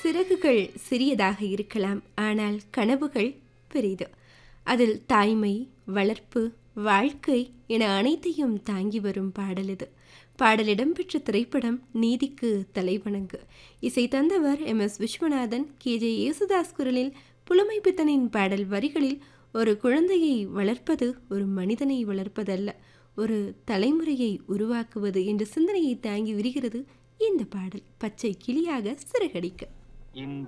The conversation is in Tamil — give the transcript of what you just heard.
சிறகுகள் சிறியதாக இருக்கலாம் ஆனால் கனவுகள் பெரிது அதில் தாய்மை வளர்ப்பு வாழ்க்கை என அனைத்தையும் தாங்கி வரும் பாடல் இது பாடல் இடம்பெற்ற திரைப்படம் நீதிக்கு தலைவணங்கு இசை தந்தவர் M S Viswanathan K J Yesudas குரலில் புலமை பித்தனின் பாடல் வரிகளில் ஒரு குழந்தையை வளர்ப்பது ஒரு மனிதனை வளர்ப்பதல்ல ஒரு தலைமுறையை உருவாக்குவது என்ற சிந்தனையை தாங்கி விரிகிறது இந்த பாடல் பச்சை கிளியாக சிறகடிக்க இந்த